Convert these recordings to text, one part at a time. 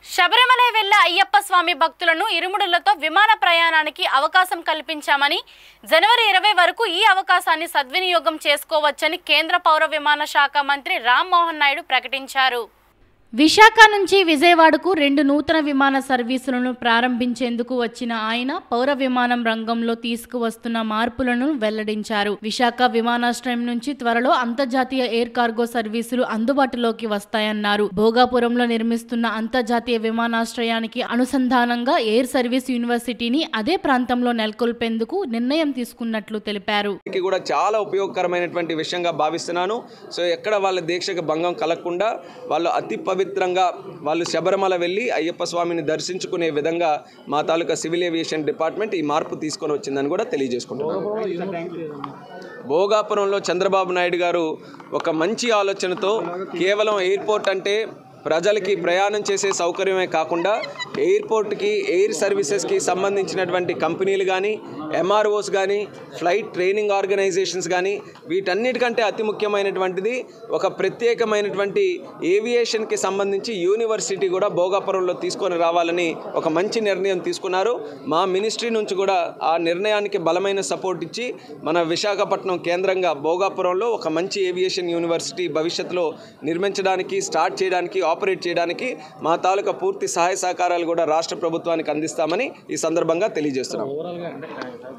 శబరిమల వెళ్ల అయ్యప్ప స్వామి భక్తులను ఇరుముడులతో విమాన ప్రయాణానికి అవకాశం కల్పించామని జనవరి ఇరవై వరకు ఈ అవకాశాన్ని సద్వినియోగం చేసుకోవచ్చని కేంద్ర పౌర విమాన శాఖ మంత్రి రామ్మోహన్ నాయుడు ప్రకటించారు విశాఖ నుంచి విజయవాడకు రెండు నూతన విమాన సర్వీసులను ప్రారంభించేందుకు వచ్చిన ఆయన పౌర విమానం రంగంలో తీసుకువస్తున్న మార్పులను వెల్లడించారు విశాఖ విమానాశ్రయం నుంచి త్వరలో అంతర్జాతీయ ఎయిర్ కార్గో సర్వీసులు అందుబాటులోకి వస్తాయన్నారు భోగాపురంలో నిర్మిస్తున్న అంతర్జాతీయ విమానాశ్రయానికి అనుసంధానంగా ఎయిర్ సర్వీస్ యూనివర్సిటీని అదే ప్రాంతంలో నెలకొల్పేందుకు నిర్ణయం తీసుకున్నట్లు తెలిపారు కి కూడా చాలా ఉపయోగకరమైనటువంటి విషయంగా భావిస్తున్నాను సో ఎక్కడ వాళ్ళ దీక్షకు భంగం కలగకుండా వాళ్ళు అతి పవిత్రంగా వాళ్ళు శబరిమల వెళ్ళి అయ్యప్ప స్వామిని దర్శించుకునే విధంగా మా తాలూకా సివిల్ ఏవియేషన్ డిపార్ట్మెంట్ ఈ మార్పు తీసుకొని వచ్చిందని కూడా తెలియజేసుకుంటున్నాను భోగాపురంలో చంద్రబాబు నాయుడు గారు ఒక మంచి ఆలోచనతో కేవలం ఎయిర్పోర్ట్ అంటే ప్రజలకి ప్రయాణం చేసే సౌకర్యమే కాకుండా ఎయిర్పోర్ట్కి ఎయిర్ సర్వీసెస్కి సంబంధించినటువంటి కంపెనీలు కానీ ఎంఆర్ఓస్ కానీ ఫ్లైట్ ట్రైనింగ్ ఆర్గనైజేషన్స్ కానీ వీటన్నిటికంటే అతి ముఖ్యమైనటువంటిది ఒక ప్రత్యేకమైనటువంటి ఏవియేషన్కి సంబంధించి యూనివర్సిటీ కూడా భోగాపురంలో తీసుకొని రావాలని ఒక మంచి నిర్ణయం తీసుకున్నారు మా మినిస్ట్రీ నుంచి కూడా ఆ నిర్ణయానికి బలమైన సపోర్ట్ ఇచ్చి మన విశాఖపట్నం కేంద్రంగా భోగాపురంలో ఒక మంచి ఏవియేషన్ యూనివర్సిటీ భవిష్యత్తులో నిర్మించడానికి స్టార్ట్ చేయడానికి ఆపరేట్ చేయడానికి మా తాలూకా పూర్తి సహాయ సహకారాలు కూడా రాష్ట్ర ప్రభుత్వానికి అందిస్తామని ఈ సందర్భంగా తెలియజేస్తున్నాం ఓవరాల్గా అంటే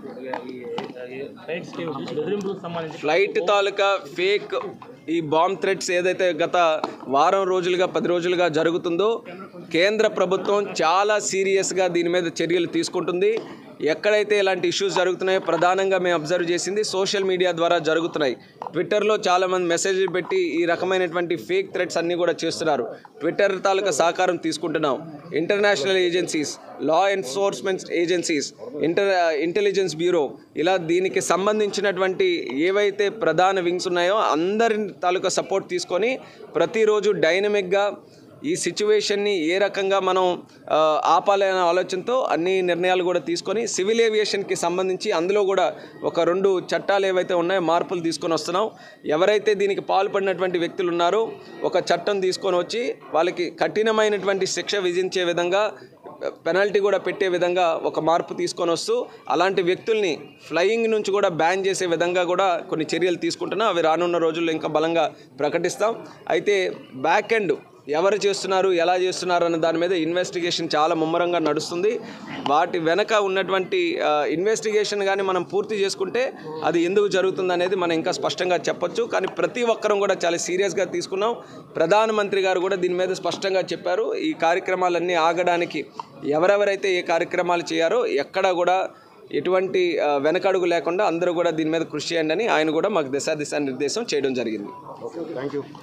ఈ ఫ్లైట్స్కి బెదిరింపులకు సంబంధించి ఫ్లైట్ తాలూకా ఫేక్ ఈ బాంబ్ థ్రెట్స్ ఏదైతే గత వారం రోజులుగా పది రోజులుగా జరుగుతుందో కేంద్ర ప్రభుత్వం చాలా సీరియస్గా దీని మీద చర్యలు తీసుకుంటుంది ఎక్కడైతే ఇలాంటి ఇష్యూస్ జరుగుతున్నాయో ప్రధానంగా మేము అబ్జర్వ్ చేసింది సోషల్ మీడియా ద్వారా జరుగుతున్నాయి ట్విట్టర్లో చాలామంది మెసేజ్లు పెట్టి ఈ రకమైనటువంటి ఫేక్ థ్రెట్స్ అన్నీ కూడా చేస్తున్నారు ట్విట్టర్ తాలూకా సహకారం తీసుకుంటున్నాం international agencies law enforcement agencies inter intelligence bureau ఇలా దీనికి సంబంధించినటువంటి ఏవైతే ప్రధాన వింగ్స్ ఉన్నాయో అందరి తాలూకా సపోర్ట్ తీసుకొని ప్రతిరోజు డైనమిక్గా ఈ సిచ్యువేషన్ని ఏ రకంగా మనం ఆ, ఆపాలనే ఆలోచనతో అన్ని నిర్ణయాలు కూడా తీసుకొని సివిల్ ఏవియేషన్కి సంబంధించి అందులో కూడా ఒక రెండు చట్టాలు ఏవైతే ఉన్నాయో మార్పులు తీసుకొని వస్తున్నాం ఎవరైతే దీనికి పాల్పడినటువంటి వ్యక్తులు ఉన్నారో ఒక చట్టం తీసుకొని వచ్చి వాళ్ళకి కఠినమైనటువంటి శిక్ష విధించే విధంగా పెనాల్టీ కూడా పెట్టే విధంగా ఒక మార్పు తీసుకొని వస్తూ అలాంటి వ్యక్తుల్ని ఫ్లయింగ్ నుంచి కూడా బ్యాన్ చేసే విధంగా కూడా కొన్ని చర్యలు తీసుకుంటున్నాం అవి రానున్న రోజుల్లో ఇంకా బలంగా ప్రకటిస్తాం అయితే బ్యాక్ ఎండ్ ఎవరు చేస్తున్నారు ఎలా చేస్తున్నారు అన్న దాని మీద ఇన్వెస్టిగేషన్ చాలా ముమ్మరంగా నడుస్తుంది వాటి వెనక ఉన్నటువంటి ఇన్వెస్టిగేషన్ కానీ మనం పూర్తి చేసుకుంటే అది ఎందుకు జరుగుతుంది అనేది మనం ఇంకా స్పష్టంగా చెప్పొచ్చు కానీ ప్రతి ఒక్కరం కూడా చాలా సీరియస్గా తీసుకున్నాం ప్రధానమంత్రి గారు కూడా దీని మీద స్పష్టంగా చెప్పారు ఈ కార్యక్రమాలన్నీ ఆగడానికి ఎవరెవరైతే ఏ కార్యక్రమాలు చేయారో ఎక్కడా కూడా ఎటువంటి ఆ, వెనకడుగు లేకుండా అందరూ కూడా దీని మీద కృషి చేయండి అని ఆయన కూడా మాకు దిశా దిశా నిర్దేశం చేయడం జరిగింది